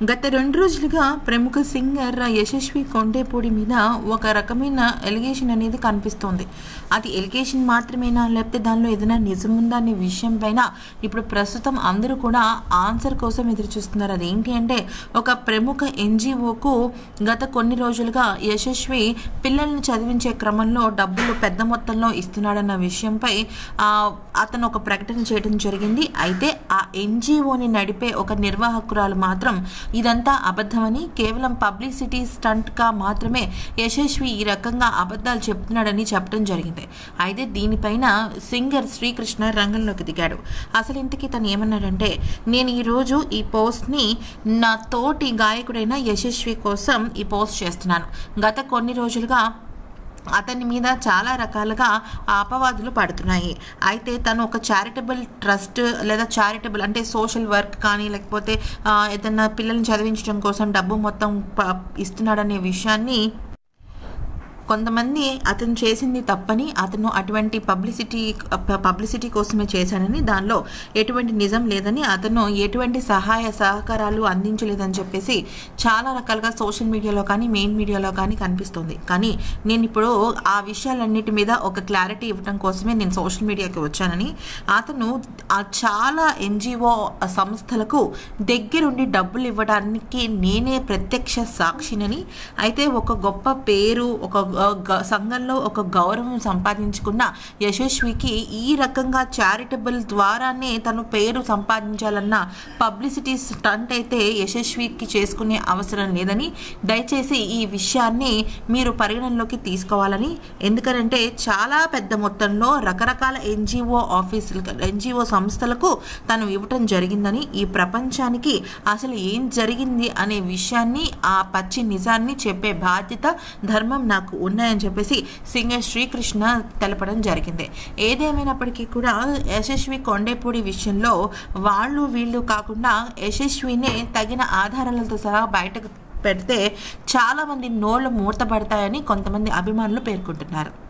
గత రెండు రోజులుగా ప్రముఖ సింగర్ యశస్వి కొండేపూడి మీద ఒక రకమైన ఎలిగేషన్ అనేది కనిపిస్తోంది అది ఎలిగేషన్ మాత్రమేనా లేకపోతే దానిలో ఏదైనా నిజం ఉందా అనే విషయం పైన ఇప్పుడు ప్రస్తుతం అందరూ కూడా ఆన్సర్ కోసం ఎదురు చూస్తున్నారు అదేంటి అంటే ఒక ప్రముఖ ఎన్జిఓకు గత కొన్ని రోజులుగా యశస్వి పిల్లల్ని చదివించే క్రమంలో డబ్బులు పెద్ద మొత్తంలో ఇస్తున్నాడన్న విషయంపై ఆ, అతను ఒక ప్రకటన చేయడం జరిగింది అయితే ఆ ఎన్జిఓని నడిపే ఒక నిర్వాహకురాలు మాత్రం ఇదంతా అబద్ధమని కేవలం పబ్లిసిటీ స్టంట్గా మాత్రమే యశస్వి ఈ రకంగా అబద్ధాలు చెప్తున్నాడని చెప్పడం జరిగింది అయితే దీనిపైన సింగర్ శ్రీకృష్ణ రంగంలోకి దిగాడు అసలు ఇంతకీ తను ఏమన్నాడంటే నేను ఈరోజు ఈ పోస్ట్ని నా తోటి గాయకుడైన యశస్వి కోసం ఈ పోస్ట్ చేస్తున్నాను గత కొన్ని రోజులుగా అతని మీద చాలా రకాలుగా అపవాదులు పడుతున్నాయి అయితే తను ఒక చారిటబుల్ ట్రస్ట్ లేదా చారిటబుల్ అంటే సోషల్ వర్క్ కానీ లేకపోతే ఆ, ఏదైనా పిల్లల్ని చదివించడం కోసం డబ్బు మొత్తం ప- ఇస్తున్నాడనే విషయాన్ని కొంతమంది అతను చేసింది తప్పని అతను అటువంటి పబ్లిసిటీ పబ్లిసిటీ కోసమే చేశాడని దానిలో ఎటువంటి నిజం లేదని అతను ఎటువంటి సహాయ సహకారాలు అందించలేదని చెప్పేసి చాలా రకాలుగా సోషల్ మీడియాలో కానీ మెయిన్ మీడియాలో కానీ కనిపిస్తుంది కానీ నేను ఇప్పుడు ఆ విషయాలన్నిటి మీద ఒక క్లారిటీ ఇవ్వడం కోసమే నేను సోషల్ మీడియాకి వచ్చానని అతను ఆ చాలా ఎన్జిఓ సంస్థలకు దగ్గరుండి డబ్బులు ఇవ్వడానికి నేనే ప్రత్యక్ష సాక్షినని అయితే ఒక గొప్ప పేరు ఒక గ- గ- సంఘంలో ఒక గౌరవం సంపాదించుకున్న యశస్వికి ఈ రకంగా చారిటబుల్ ద్వారానే తను పేరు సంపాదించాలన్న పబ్లిసిటీ స్టంట్ అయితే యశస్వికి చేసుకునే అవసరం లేదని దయచేసి ఈ విషయాన్ని మీరు పరిగణనలోకి తీసుకోవాలని ఎందుకంటే చాలా పెద్ద మొత్తంలో రకరకాల ఎన్జిఓ ఆఫీసులు ఎన్జిఓ సంస్థలకు తను ఇవ్వటం జరిగిందని ఈ ప్రపంచానికి అసలు ఏం జరిగింది అనే విషయాన్ని ఆ పచ్చి నిజాన్ని చెప్పే బాధ్యత ధర్మం నాకు ఉన్నాయని చెప్పేసి సింగర్ శ్రీకృష్ణ తెలపడం జరిగింది ఏదేమైనప్పటికీ కూడా యశస్వి కొండేపూడి విషయంలో వాళ్ళు వీళ్ళు కాకుండా యశస్వినే తగిన ఆధారాలతో సహా బయటకు పెడితే చాలామంది నోళ్ళు మూతపడతాయని కొంతమంది అభిమానులు పేర్కొంటున్నారు